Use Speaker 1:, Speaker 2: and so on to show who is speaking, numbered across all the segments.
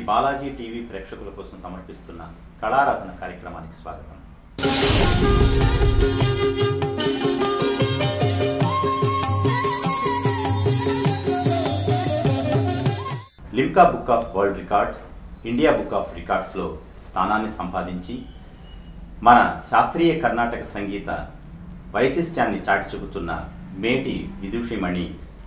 Speaker 1: Balaji TV ప్రేక్షకుల కోసం సమర్పిస్తున్న కళారాధన కార్యక్రమానికి స్వాగతం Limca Book of World Records India Book of రికార్డ్స్లో స్థానాన్ని సంపాదించి మన శాస్త్రీయ కర్ణాటక సంగీత వైశిష్ట్యాన్ని చాటి చెబుతున్న మేటి విదూషిమణి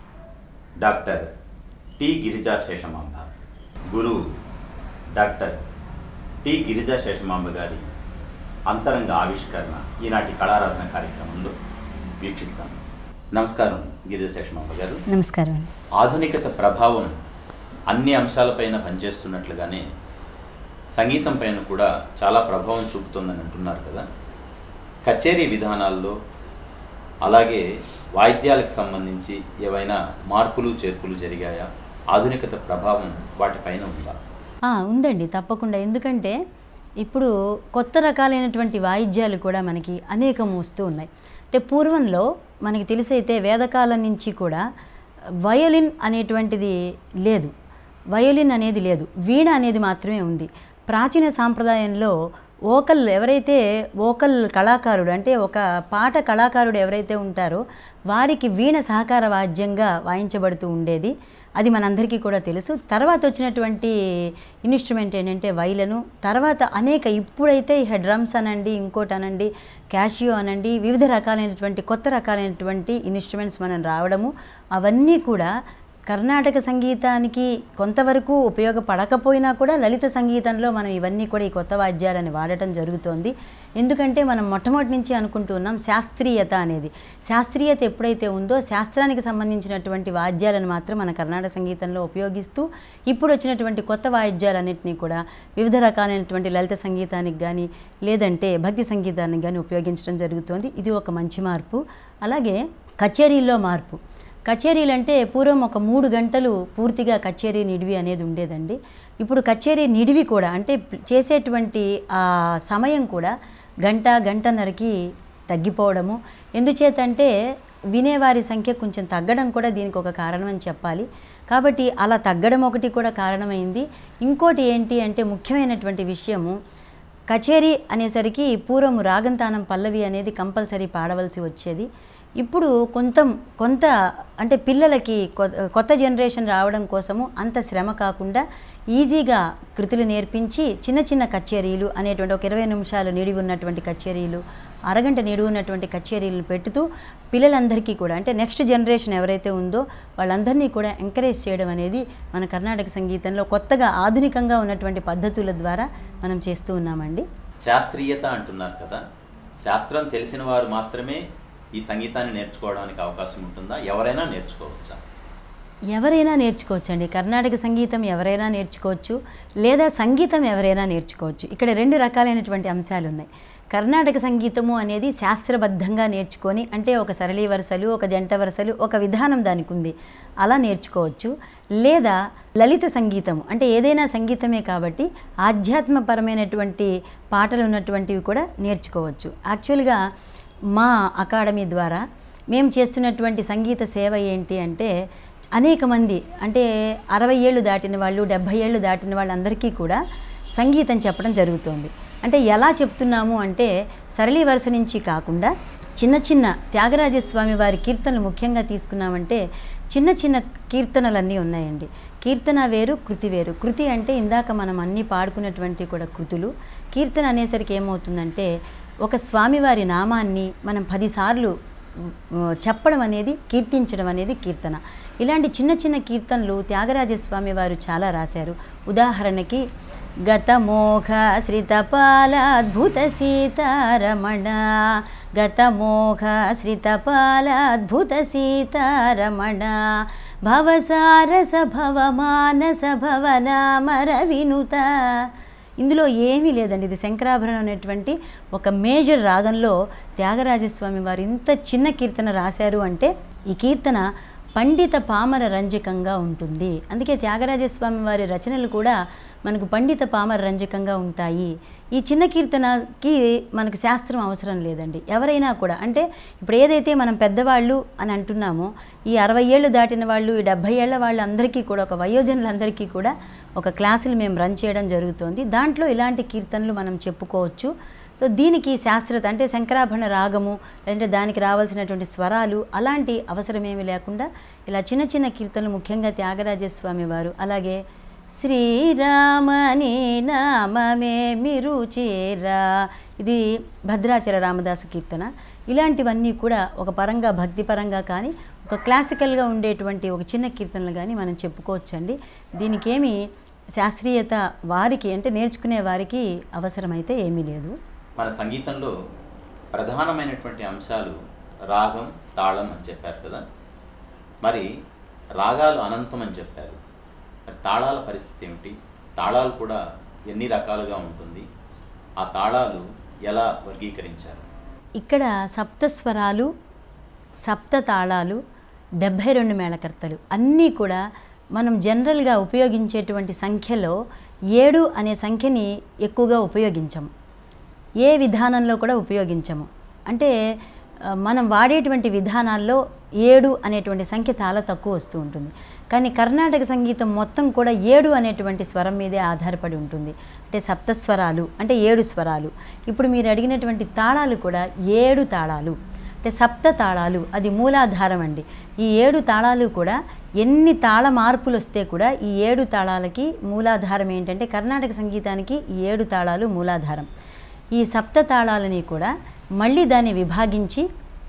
Speaker 1: డాక్టర్ టి గిరిజా శేషమాంబ గురువు డాక్టర్ టి గిరిజా శేషమాంబ గారి అంతరంగ ఆవిష్కరణ ఈనాటి కళారాధన కార్యక్రమంలో వీక్షిద్దాం నమస్కారం గిరిజా శేషమాంబ గారు
Speaker 2: నమస్కారం అండి
Speaker 1: ఆధునికత ప్రభావం అన్ని అంశాలపైన పనిచేస్తున్నట్లుగానే సంగీతం పైన కూడా చాలా ప్రభావం చూపుతుందని అంటున్నారు కదా కచేరీ విధానాల్లో అలాగే వాయిద్యాలకు సంబంధించి ఏవైనా మార్పులు చేర్పులు జరిగాయా ఆధునికత ప్రభావం వాటిపైన ఉందా
Speaker 2: ఆ, ఉందండి తప్పకుండా ఎందుకంటే ఇప్పుడు కొత్త రకాలైనటువంటి వాయిద్యాలు కూడా మనకి అనేకం వస్తూ ఉన్నాయి అంటే పూర్వంలో మనకి తెలిసైతే వేదకాలం నుంచి కూడా వయోలిన్ అనేటువంటిది లేదు వయోలిన్ అనేది లేదు వీణ అనేది మాత్రమే ఉంది ప్రాచీన సాంప్రదాయంలో ఓకల్ ఎవరైతే ఓకల్ కళాకారుడు అంటే ఒక పాట కళాకారుడు ఎవరైతే ఉంటారో వారికి వీణ సహకార వాద్యంగా వాయించబడుతూ ఉండేది అది మనందరికీ కూడా తెలుసు తర్వాత వచ్చినటువంటి ఇన్స్ట్రుమెంట్ ఏంటంటే వైలను తర్వాత అనేక ఇప్పుడైతే ఇక డ్రమ్స్ అనండి ఇంకోటి అనండి క్యాషియో అనండి వివిధ రకాలైనటువంటి కొత్త రకాలైనటువంటి ఇన్స్ట్రుమెంట్స్ మనం రావడము అవన్నీ కూడా కర్ణాటక సంగీతానికి కొంతవరకు ఉపయోగపడకపోయినా కూడా లలిత సంగీతంలో మనం ఇవన్నీ కూడా ఈ కొత్త వాద్యాలని వాడటం జరుగుతోంది ఎందుకంటే మనం మొట్టమొదటి నుంచి అనుకుంటున్నాం శాస్త్రీయత అనేది శాస్త్రీయత ఎప్పుడైతే ఉందో శాస్త్రానికి సంబంధించినటువంటి వాద్యాలను మాత్రం మన కర్ణాటక సంగీతంలో ఉపయోగిస్తూ ఇప్పుడు వచ్చినటువంటి కొత్త వాయిద్యాలన్నింటినీ కూడా వివిధ రకాలైనటువంటి లలిత సంగీతానికి కానీ లేదంటే భక్తి సంగీతానికి కానీ ఉపయోగించడం జరుగుతోంది ఇది ఒక మంచి మార్పు అలాగే కచేరీల్లో మార్పు కచేరీలు అంటే పూర్వం ఒక మూడు గంటలు పూర్తిగా కచేరీ నిడివి అనేది ఉండేదండి ఇప్పుడు కచేరీ నిడివి కూడా అంటే చేసేటువంటి ఆ సమయం కూడా గంట గంటన్నరకి తగ్గిపోవడము ఎందుచేతంటే వినేవారి సంఖ్య కొంచెం తగ్గడం కూడా దీనికి ఒక కారణం అని చెప్పాలి కాబట్టి అలా తగ్గడం ఒకటి కూడా కారణమైంది ఇంకోటి ఏంటి అంటే ముఖ్యమైనటువంటి విషయము కచేరీ అనేసరికి పూర్వం రాగంతానం పల్లవి అనేది కంపల్సరీ పాడవలసి వచ్చేది ఇప్పుడు కొంత కొంత అంటే పిల్లలకి కొ- కొత్త జనరేషన్ రావడం కోసము అంత శ్రమ కాకుండా ఈజీగా కృతులు నేర్పించి చిన్న చిన్న కచేరీలు అనేటువంటి ఒక ఇరవై నిమిషాలు నిడివి ఉన్నటువంటి కచేరీలు అరగంట నిడివి ఉన్నటువంటి కచేరీలు పెట్టుతూ పిల్లలందరికీ కూడా అంటే నెక్స్ట్ జనరేషన్ ఎవరైతే ఉందో వాళ్ళందరినీ కూడా ఎంకరేజ్ చేయడం అనేది మన కర్ణాటక సంగీతంలో కొత్తగా ఆధునికంగా ఉన్నటువంటి పద్ధతుల ద్వారా మనం చేస్తూ ఉన్నామండి
Speaker 1: శాస్త్రీయత అంటున్నారు కదా శాస్త్రం తెలిసిన వారు మాత్రమే ఈ సంగీతాన్ని నేర్చుకోవడానికి అవకాశం ఉంటుందా ఎవరైనా నేర్చుకోవచ్చా
Speaker 2: ఎవరైనా నేర్చుకోవచ్చండి కర్ణాటక సంగీతం ఎవరైనా నేర్చుకోవచ్చు లేదా సంగీతం ఎవరైనా నేర్చుకోవచ్చు ఇక్కడ రెండు రకాలైనటువంటి అంశాలు ఉన్నాయి కర్ణాటక సంగీతము అనేది శాస్త్రబద్ధంగా నేర్చుకొని అంటే ఒక సరళి వరుసలు ఒక జంట వరుసలు ఒక విధానం దానికి ఉంది అలా నేర్చుకోవచ్చు లేదా లలిత సంగీతం అంటే ఏదైనా సంగీతమే కాబట్టి ఆధ్యాత్మపరమైనటువంటి పాటలు ఉన్నటువంటివి కూడా నేర్చుకోవచ్చు యాక్చువల్గా మా అకాడమీ ద్వారా మేము చేస్తున్నటువంటి సంగీత సేవ ఏంటి అంటే అనేక మంది అంటే అరవై ఏళ్ళు దాటిన వాళ్ళు డెబ్భై ఏళ్ళు దాటిన వాళ్ళందరికీ కూడా సంగీతం చెప్పడం జరుగుతోంది అంటే ఎలా చెప్తున్నాము అంటే సరళి వరుస నుంచి కాకుండా చిన్న చిన్న త్యాగరాజస్వామి వారి కీర్తనలు ముఖ్యంగా తీసుకున్నామంటే చిన్న చిన్న కీర్తనలన్నీ ఉన్నాయండి కీర్తన వేరు కృతి వేరు కృతి అంటే ఇందాక మనం అన్నీ పాడుకున్నటువంటి కూడా కృతులు కీర్తన అనేసరికి ఏమవుతుందంటే ఒక స్వామివారి నామాన్ని మనం పదిసార్లు ఉ, చెప్పడం అనేది కీర్తించడం అనేది కీర్తన ఇలాంటి చిన్న చిన్న కీర్తనలు త్యాగరాజస్వామి వారు చాలా రాశారు ఉదాహరణకి గతమోఘ శ్రితపాలాద్భుత సీతారమణ గతమోఘ శ్రితపాలాద్భుత సీతారమణ భవసారస భవమానస భవనామర వినుత ఇందులో ఏమీ లేదండి ఇది శంకరాభరణం అనేటువంటి ఒక మేజర్ రాగంలో త్యాగరాజస్వామి వారు ఇంత చిన్న కీర్తన రాశారు అంటే ఈ కీర్తన పండిత పామర రంజకంగా ఉంటుంది అందుకే త్యాగరాజస్వామి వారి రచనలు కూడా మనకు పండిత పామర రంజకంగా ఉంటాయి ఈ చిన్న కీర్తనకి మనకు శాస్త్రం అవసరం లేదండి ఎవరైనా కూడా అంటే ఇప్పుడు ఏదైతే మనం పెద్దవాళ్ళు అని అంటున్నామో ఈ అరవై ఏళ్ళు దాటిన వాళ్ళు ఈ డెబ్భై ఏళ్ళ వాళ్ళందరికీ కూడా ఒక వయోజనులందరికీ కూడా ఒక క్లాసులు మేము రన్ చేయడం జరుగుతోంది దాంట్లో ఇలాంటి కీర్తనలు మనం చెప్పుకోవచ్చు సో దీనికి శాస్త్రత అంటే శంకరాభరణ రాగము లేదంటే దానికి రావాల్సినటువంటి స్వరాలు అలాంటి అవసరమేమి లేకుండా ఇలా చిన్న చిన్న కీర్తనలు ముఖ్యంగా త్యాగరాజస్వామి వారు అలాగే శ్రీరామని నామమే మీరు చేరా ఇది భద్రాచల రామదాసు కీర్తన ఇలాంటివన్నీ కూడా ఒక పరంగా భక్తి పరంగా కానీ ఒక క్లాసికల్గా ఉండేటువంటి ఒక చిన్న కీర్తనలు కానీ మనం చెప్పుకోవచ్చండి దీనికేమి శాస్త్రీయత వారికి అంటే నేర్చుకునే వారికి అవసరమైతే ఏమీ లేదు
Speaker 1: మన సంగీతంలో ప్రధానమైనటువంటి అంశాలు రాగం తాళం అని చెప్పారు కదా మరి రాగాలు అనంతం అని చెప్పారు మరి తాళాల పరిస్థితి ఏమిటి తాళాలు కూడా ఎన్ని రకాలుగా ఉంటుంది ఆ తాళాలు ఎలా వర్గీకరించారు
Speaker 2: ఇక్కడ సప్తస్వరాలు సప్త తాళాలు డెబ్భై రెండు మేళకర్తలు అన్నీ కూడా మనం జనరల్గా ఉపయోగించేటువంటి సంఖ్యలో ఏడు అనే సంఖ్యని ఎక్కువగా ఉపయోగించము ఏ విధానంలో కూడా ఉపయోగించము అంటే ఆ, మనం వాడేటువంటి విధానాల్లో ఏడు అనేటువంటి సంఖ్య చాలా తక్కువ వస్తూ ఉంటుంది కానీ కర్ణాటక సంగీతం మొత్తం కూడా ఏడు అనేటువంటి స్వరం మీదే ఆధారపడి ఉంటుంది అంటే సప్తస్వరాలు అంటే ఏడు స్వరాలు ఇప్పుడు మీరు అడిగినటువంటి తాళాలు కూడా ఏడు తాళాలు అంటే సప్త తాళాలు అది మూలాధారం అండి ఈ ఏడు తాళాలు కూడా ఎన్ని తాళ మార్పులు వస్తే కూడా ఈ ఏడు తాళాలకి మూలాధారం ఏంటంటే కర్ణాటక సంగీతానికి ఈ ఏడు తాళాలు మూలాధారం ఈ సప్త తాళాలని కూడా మళ్ళీ దాన్ని విభాగించి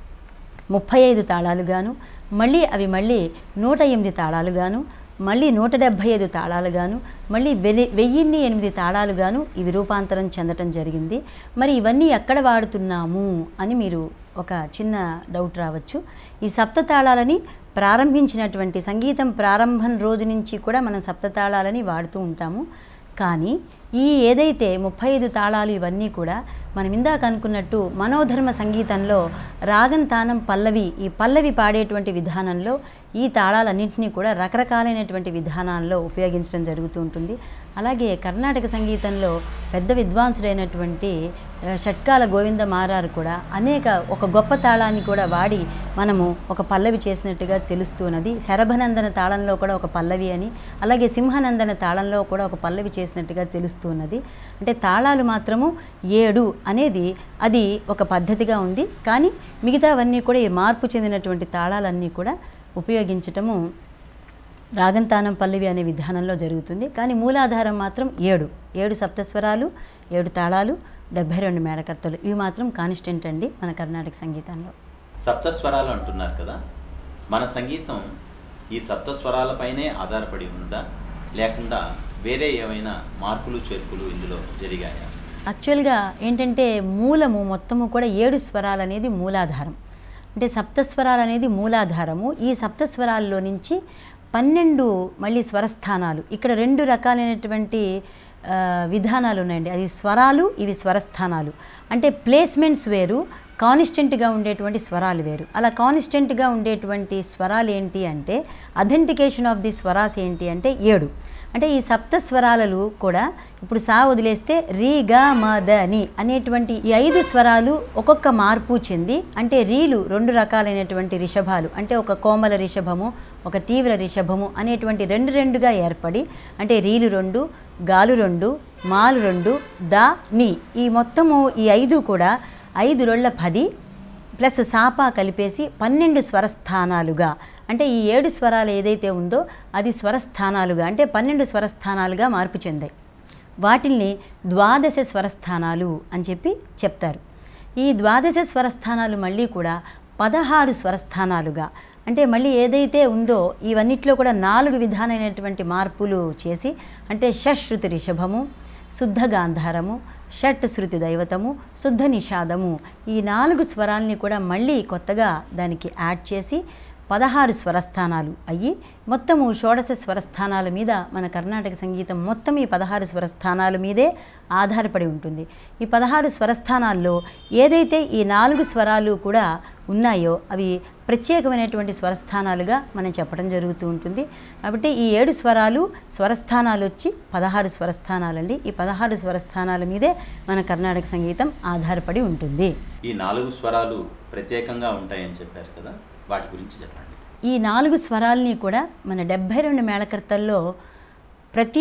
Speaker 2: ముప్పై ఐదు తాళాలుగాను మళ్ళీ అవి మళ్ళీ నూట ఎనిమిది తాళాలుగాను మళ్ళీ నూట డెబ్భై ఐదు తాళాలుగాను మళ్ళీ వెలి వెయ్యిన్ని ఎనిమిది తాళాలుగాను ఇవి రూపాంతరం చెందటం జరిగింది మరి ఇవన్నీ ఎక్కడ వాడుతున్నాము అని మీరు ఒక చిన్న డౌట్ రావచ్చు ఈ సప్త తాళాలని ప్రారంభించినటువంటి సంగీతం ప్రారంభం రోజు నుంచి కూడా మనం సప్త తాళాలని వాడుతూ ఉంటాము కానీ ఈ ఏదైతే ముప్పై ఐదు తాళాలు ఇవన్నీ కూడా మనం ఇందాక అనుకున్నట్టు మనోధర్మ సంగీతంలో రాగం తానం పల్లవి ఈ పల్లవి పాడేటువంటి విధానంలో ఈ తాళాలన్నింటినీ కూడా రకరకాలైనటువంటి విధానాల్లో ఉపయోగించడం జరుగుతూ ఉంటుంది అలాగే కర్ణాటక సంగీతంలో పెద్ద విద్వాంసుడైనటువంటి ఆ, షట్కాల గోవింద మారారు కూడా అనేక ఒక గొప్ప తాళాన్ని కూడా వాడి మనము ఒక పల్లవి చేసినట్టుగా తెలుస్తున్నది శరభనందన తాళంలో కూడా ఒక పల్లవి అని అలాగే సింహనందన తాళంలో కూడా ఒక పల్లవి చేసినట్టుగా తెలుస్తున్నది అంటే తాళాలు మాత్రము ఏడు అనేది అది ఒక పద్ధతిగా ఉంది కానీ మిగతావన్నీ కూడా ఈ మార్పు చెందినటువంటి తాళాలన్నీ కూడా ఉపయోగించటము రాగంతానం పల్లవి అనే విధానంలో జరుగుతుంది కానీ మూలాధారం మాత్రం ఏడు ఏడు సప్తస్వరాలు ఏడు తాళాలు డెబ్భై రెండు మేళకర్తలు ఇవి మాత్రం కాన్స్టెంట్ అండి మన కర్ణాటక సంగీతంలో
Speaker 1: సప్తస్వరాలు అంటున్నారు కదా మన సంగీతం ఈ సప్తస్వరాలపైనే ఆధారపడి ఉన్నదా లేకుండా వేరే ఏమైనా మార్పులు చేర్పులు ఇందులో జరిగాయా
Speaker 2: యాక్చువల్గా ఏంటంటే మూలము మొత్తము కూడా ఏడు స్వరాలు అనేది మూలాధారం అంటే సప్తస్వరాలు అనేది మూలాధారము ఈ సప్తస్వరాల్లో నుంచి పన్నెండు మళ్ళీ స్వరస్థానాలు ఇక్కడ రెండు రకాలైనటువంటి ఆ, విధానాలు ఉన్నాయండి అది స్వరాలు ఇవి స్వరస్థానాలు అంటే ప్లేస్మెంట్స్ వేరు కాన్స్టెంట్గా ఉండేటువంటి స్వరాలు వేరు అలా కాన్స్టెంట్గా ఉండేటువంటి స్వరాలు ఏంటి అంటే అథెంటికేషన్ ఆఫ్ ది స్వరాస్ ఏంటి అంటే ఏడు అంటే ఈ సప్త స్వరాలలో కూడా ఇప్పుడు సా వదిలేస్తే రీ గా మ ద ని అనేటువంటి ఈ ఐదు స్వరాలు ఒక్కొక్క మార్పు చెంది అంటే రీలు రెండు రకాలైనటువంటి రిషభాలు అంటే ఒక కోమల రిషభము ఒక తీవ్ర రిషభము అనేటువంటి రెండు రెండుగా ఏర్పడి అంటే రీలు రెండు గాలు రెండు మాలు రెండు ద ని ఈ మొత్తము ఈ ఐదు కూడా ఐదు రొళ్ళ పది ప్లస్ సాపా కలిపేసి పన్నెండు స్వరస్థానాలుగా అంటే ఈ ఏడు స్వరాలు ఏదైతే ఉందో అది స్వరస్థానాలుగా అంటే పన్నెండు స్వరస్థానాలుగా మార్పు చెందాయి వాటిల్ని ద్వాదశ స్వరస్థానాలు అని చెప్పి చెప్తారు ఈ ద్వాదశ స్వరస్థానాలు మళ్ళీ కూడా పదహారు స్వరస్థానాలుగా అంటే మళ్ళీ ఏదైతే ఉందో ఇవన్నిట్లో కూడా నాలుగు విధానమైనటువంటి మార్పులు చేసి అంటే షశ్రుతి రిషభము శుద్ధ గాంధారము షట్ శృతి దైవతము శుద్ధ నిషాదము ఈ నాలుగు స్వరాల్ని కూడా మళ్ళీ కొత్తగా దానికి యాడ్ చేసి పదహారు స్వరస్థానాలు అయ్యి మొత్తము షోడశ స్వరస్థానాల మీద మన కర్ణాటక సంగీతం మొత్తం ఈ పదహారు స్వరస్థానాల మీదే ఆధారపడి ఉంటుంది ఈ పదహారు స్వరస్థానాల్లో ఏదైతే ఈ నాలుగు స్వరాలు కూడా ఉన్నాయో అవి ప్రత్యేకమైనటువంటి స్వరస్థానాలుగా మనం చెప్పడం జరుగుతూ ఉంటుంది కాబట్టి ఈ ఏడు స్వరాలు స్వరస్థానాలు వచ్చి పదహారు స్వరస్థానాలండి ఈ పదహారు స్వరస్థానాల మీదే మన కర్ణాటక సంగీతం ఆధారపడి ఉంటుంది
Speaker 1: ఈ నాలుగు స్వరాలు ప్రత్యేకంగా ఉంటాయని చెప్పారు కదా వాటి గురించి చెప్పండి
Speaker 2: ఈ నాలుగు స్వరాల్ని కూడా మన డెబ్భై రెండు మేళకర్తల్లో ప్రతి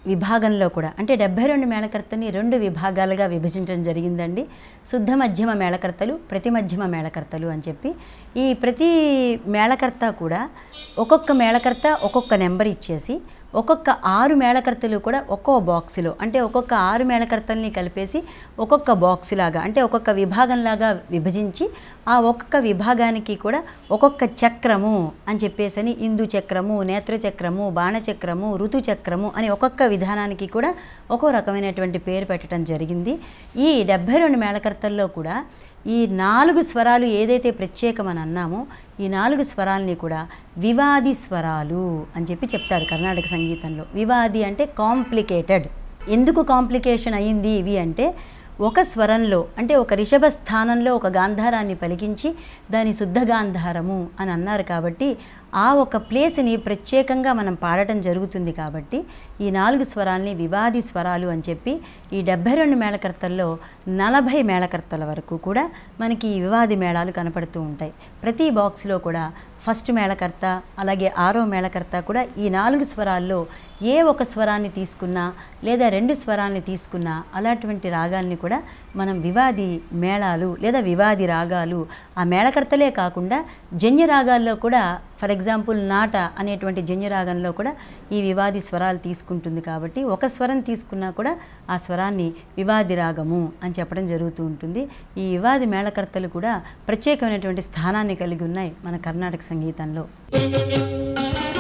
Speaker 2: విభాగంలో కూడా అంటే డెబ్బై రెండు మేళకర్తని రెండు విభాగాలుగా విభజించడం జరిగిందండి శుద్ధ మధ్యమ మేళకర్తలు ప్రతి మధ్యమ మేళకర్తలు అని చెప్పి ఈ ప్రతి మేళకర్త కూడా ఒక్కొక్క మేళకర్త ఒక్కొక్క నెంబర్ ఇచ్చేసి ఒక్కొక్క ఆరు మేళకర్తలు కూడా ఒక్కో బాక్సులో అంటే ఒక్కొక్క ఆరు మేళకర్తల్ని కలిపేసి ఒక్కొక్క బాక్స్ లాగా అంటే ఒక్కొక్క విభాగంలాగా విభజించి ఆ ఒక్కొక్క విభాగానికి కూడా ఒక్కొక్క చక్రము అని చెప్పేసని ఇందు చక్రము నేత్ర చక్రము బాణచక్రము ఋతు చక్రము అని ఒక్కొక్క విధానానికి కూడా ఒక్కో రకమైనటువంటి పేరు పెట్టడం జరిగింది ఈ డెబ్భై రెండు మేళకర్తల్లో కూడా ఈ నాలుగు స్వరాలు ఏదైతే ప్రత్యేకమని అన్నామో ఈ నాలుగు స్వరాల్ని కూడా వివాది స్వరాలు అని చెప్పి చెప్తారు కర్ణాటక సంగీతంలో వివాది అంటే కాంప్లికేటెడ్ ఎందుకు కాంప్లికేషన్ అయ్యింది ఇవి అంటే ఒక స్వరంలో అంటే ఒక రిషభ స్థానంలో ఒక గాంధారాన్ని పలికించి దాని శుద్ధ గాంధారము అని అన్నారు కాబట్టి ఆ ఒక ప్లేస్ని ప్రత్యేకంగా మనం పాడటం జరుగుతుంది కాబట్టి ఈ నాలుగు స్వరాల్ని వివాది స్వరాలు అని చెప్పి ఈ డెబ్బై రెండు మేళకర్తల్లో నలభై మేళకర్తల వరకు కూడా మనకి ఈ వివాది మేళాలు కనపడుతూ ఉంటాయి ప్రతి బాక్స్లో కూడా ఫస్ట్ మేళకర్త అలాగే ఆరో మేళకర్త కూడా ఈ నాలుగు స్వరాల్లో ఏ ఒక స్వరాన్ని తీసుకున్నా లేదా రెండు స్వరాన్ని తీసుకున్నా అలాంటి రాగాల్ని కూడా మనం వివాది మేళాలు లేదా వివాది రాగాలు ఆ మేళకర్తలే కాకుండా జన్య రాగాల్లో కూడా ఫర్ ఎగ్జాంపుల్ నాట అనేటువంటి జన్య రాగంలో కూడా ఈ వివాది స్వరాలు తీసుకుంటుంది కాబట్టి ఒక స్వరం తీసుకున్నా కూడా ఆ స్వరాన్ని వివాది రాగము అని చెప్పడం జరుగుతూ ఉంటుంది ఈ వివాది మేళకర్తలు కూడా ప్రత్యేకమైనటువంటి స్థానాన్ని కలిగి ఉన్నాయి మన కర్ణాటక సంగీతంలో